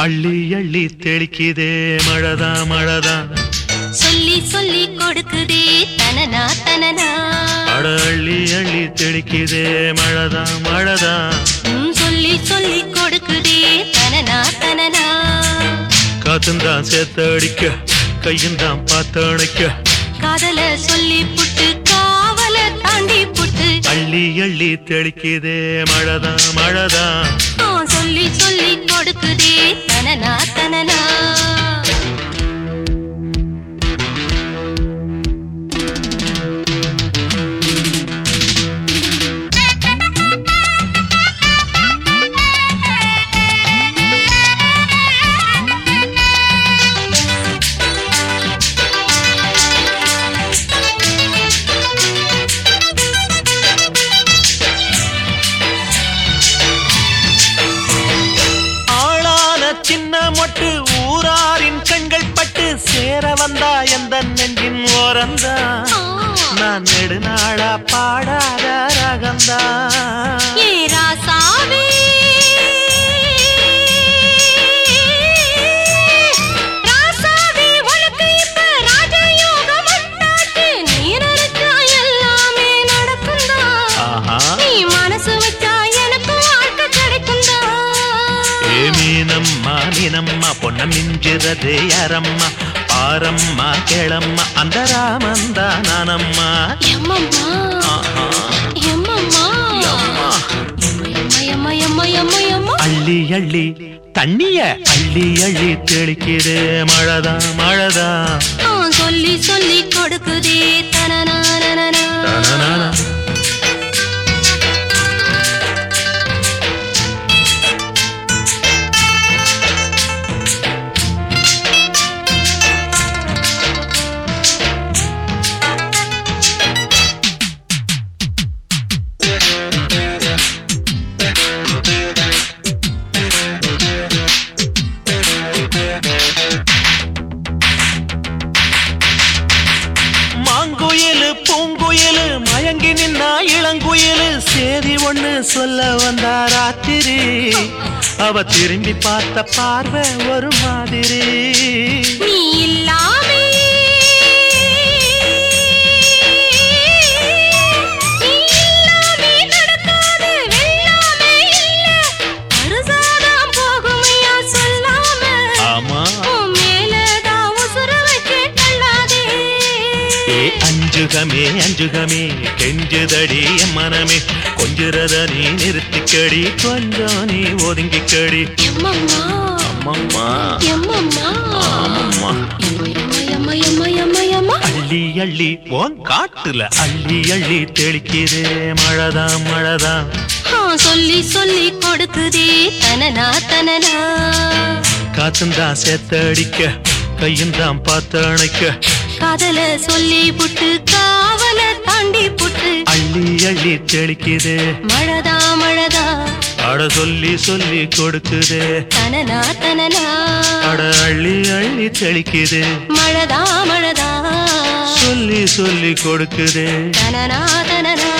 அள்ளி அள்ளி தெளிக்குதே மழதா மழதா சொல்லி சொல்லி கொடுக்குதே தனனா தனனா அட அள்ளி அள்ளி தெளிக்குதே மழதா மழதா ம், சொல்லி சொல்லி கொடுக்குதே தனனா தனனா காத்துந்தான் சேர்த்து அடிக்க கையுந்தான் பார்த்து அணைக்க காதல சொல்லி புட்டு காவல தாண்டி புட்டு அள்ளி அள்ளி தெளிக்குதே மழதா மழதா ஆ, சொல்லி சொல்லி கொடுக்குதே தனனா தனனா ஆளான சின்ன மொட்டு ஊராரின் கண்கள் பட்டு சேர வந்தா எந்த நெஞ்சின் ஓரந்தா ஆ, நான் நெடுநாளா பாடாத ரகந்தா ஏ ராசாவே ராசாவே உனக்கு இப்ப ராஜயோகம் உண்டாச்சு நீ நினைச்சா எல்லாமே நடக்கும்தா ஆஹா நீ மனசு வச்சா எனக்கு வாழ்க்கை கிடைக்கும்தா ஏ மீனம்மா மீனம்மா பொன்ன மிஞ்சுறது யாரம்மா பாரம்மா கேளம்மா அந்த ராமந்தா நானம்மா எம்மம்மா ஆஹா எம்மம்மா அம்மா. எம்மா எம்மா எம்மா எம்மா எம்மா அள்ளி அள்ளி தண்ணிய அள்ளி அள்ளி தெளிக்குது மழதா மழதா ஆ, சொல்லி சொல்லி கொடுக்குதே தனனானனா தனனன. மாங்குயிலு பூங்குயிலு மயங்கி நின்னா இளங்குயிலு சேதி ஒண்ணு சொல்ல வந்தா ராத்திரி அவ திரும்பி பார்த்த பார்வை ஒரு மாதிரி நீ இல்லாமே நீ இல்லாமே நடக்காது வெல்லாமே இல்ல அறுசாதான் போகுமையா சொல்லாம ஆமா உன் மேலதான் உசுர வைக்க தள்ளாதே ஏ அஞ்சுகமே அஞ்சுகமே கெஞ்சுதடி என் மனமே கொஞ்சுறத நீ நிறுத்திக்கடி கொஞ்சம் நீ ஒதுங்கிக்கடி எம்மம்மா அம்மம்மா எம்மம்மா ஆமம்மா எம்மா எம்மா எம்மா எம்மா எம்மா அள்ளி அள்ளி உன் காட்டுல அள்ளி அள்ளி தெளிக்குது மழதா மழதா ஆ, சொல்லி சொல்லி கொடுக்குதே தனனா தனனா காத்துந்தா சேத்தடிக்க கையுந்தான் பார்த்து அணைக்க காதல சொல்லி புட்டு காவல தாண்டி புட்டு அள்ளி அள்ளி தெளிக்குது மழதா மழதா அட சொல்லி சொல்லி கொடுக்குது தனனா தனனா அட அள்ளி அள்ளி தெளிக்குது மழதா மழதா சொல்லி சொல்லி கொடுக்குது தனனா தனனா